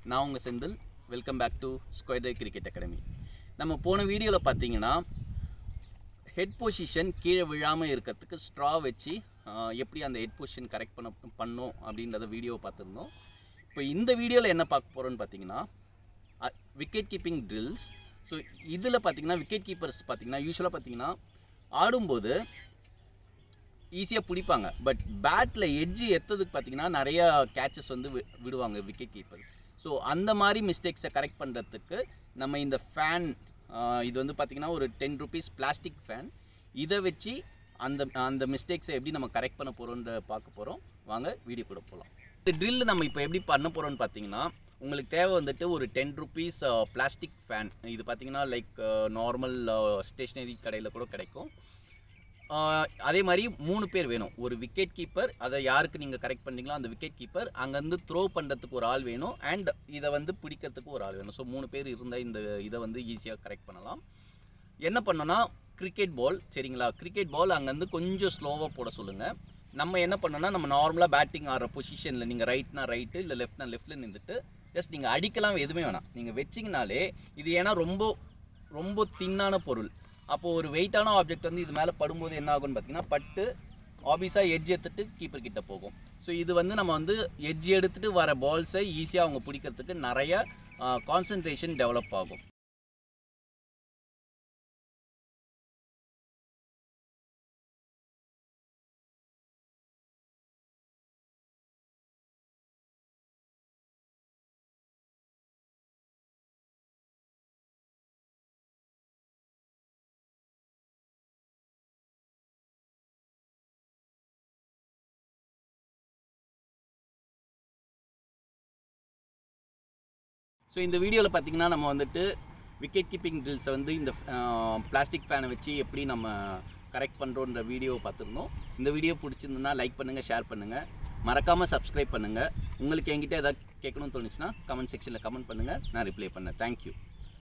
நான் உங்கள் Senthil welcome back to square day cricket academy நம்ம போன வீடியோவில் பார்த்தீங்கன்னா ஹெட் பொசிஷன் கீழே விழாமல் இருக்கிறதுக்கு ஸ்ட்ரா வச்சு ஆஹ், எப்படி அந்த ஹெட் பொசிஷன் கரெக்ட் பண்ண பண்ணோம் அப்படின்றத வீடியோவை பார்த்துருந்தோம் இப்போ இந்த வீடியோவில் என்ன பார்க்க போகிறோன்னு பார்த்தீங்கன்னா விக்கெட் கீப்பிங் ட்ரில்ஸ் ஸோ இதில் பார்த்தீங்கன்னா விக்கெட் கீப்பர்ஸ் பார்த்தீங்கன்னா யூஸ்வலாக பார்த்தீங்கன்னா ஆடும்போது ஈஸியாக பிடிப்பாங்க பட் பேட்டில் எட்ஜு எத்ததுக்கு பார்த்தீங்கன்னா நிறைய கேட்சஸ் வந்து வி- விடுவாங்க விக்கெட் கீப்பர் ஸோ அந்த மாதிரி மிஸ்டேக்ஸை கரெக்ட் பண்ணுறதுக்கு நம்ம இந்த ஃபேன் இது வந்து பார்த்திங்கன்னா ஒரு டென் ருபீஸ் பிளாஸ்டிக் ஃபேன் இதை வச்சு அந்த அந்த மிஸ்டேக்ஸை எப்படி நம்ம கரெக்ட் பண்ண போகிறோன்ற பார்க்க போகிறோம் வாங்க வீடியோ கூட போகலாம் இந்த ட்ரில் நம்ம இப்போ எப்படி பண்ண போகிறோம்னு பார்த்தீங்கன்னா உங்களுக்கு தேவை வந்துட்டு ஒரு டென் ருபீஸ் பிளாஸ்டிக் ஃபேன் இது பார்த்தீங்கன்னா லைக் நார்மல் ஸ்டேஷ்னரி கடையில் கூட கிடைக்கும் ஆஹ் அதே மாதிரி மூணு பேர் வேணும் ஒரு விக்கெட் கீப்பர் அதை யாருக்கு நீங்கள் கரெக்ட் பண்ணீங்களோ அந்த விக்கெட் கீப்பர் அங்கேருந்து த்ரோ பண்ணுறதுக்கு ஒரு ஆள் வேணும் அண்ட் இதை வந்து பிடிக்கிறதுக்கு ஒரு ஆள் வேணும் ஸோ மூணு பேர் இருந்தால் இந்த இதை வந்து ஈஸியாக கரெக்ட் பண்ணலாம் என்ன பண்ணோன்னா கிரிக்கெட் பால் சரிங்களா கிரிக்கெட் பால் அங்கேருந்து கொஞ்சம் ஸ்லோவாக போட சொல்லுங்கள் நம்ம என்ன பண்ணோன்னா நம்ம நார்மலாக பேட்டிங் ஆடுற பொசிஷனில் நீங்கள் ரைட்னா ரைட்டு இல்லை லெஃப்ட்னா லெஃப்ட்டில் நின்றுட்டு ஜஸ்ட் நீங்கள் அடிக்கலாம் எதுவுமே வேணாம் நீங்கள் வச்சிங்கனாலே இது ஏன்னா ரொம்ப ரொம்ப தின்னான பொருள் அப்போது ஒரு வெயிட்டான ஆப்ஜெக்ட் வந்து இது மேலே படும்போது என்ன ஆகும்னு பார்த்தீங்கன்னா பட்டு ஆபீஸாக எட்ஜ் எடுத்துட்டு கீப்பர் கிட்ட போகும் ஸோ இது வந்து நம்ம வந்து எட்ஜ் எடுத்துட்டு வர பால்ஸை ஈஸியாக அவங்க பிடிக்கிறதுக்கு நிறைய கான்சன்ட்ரேஷன் டெவலப் ஆகும் ஸோ இந்த வீடியோவில் பார்த்தீங்கன்னா நம்ம வந்துட்டு விக்கெட் கீப்பிங் ட்ரில்ஸை வந்து இந்த பிளாஸ்டிக் ஃபேனை வச்சு எப்படி நம்ம கரெக்ட் பண்ணுறோன்ற வீடியோவை பார்த்துருந்தோம் இந்த வீடியோ பிடிச்சிருந்ததுன்னா லைக் பண்ணுங்கள் ஷேர் பண்ணுங்கள் மறக்காமல் சப்ஸ்கிரைப் பண்ணுங்கள் உங்களுக்கு என்கிட்ட ஏதாவது கேட்கணும்னு தோணுச்சுன்னா கமெண்ட் செக்ஷனில் கமெண்ட் பண்ணுங்கள் நான் ரிப்ளை பண்ணேன் தேங்க்யூ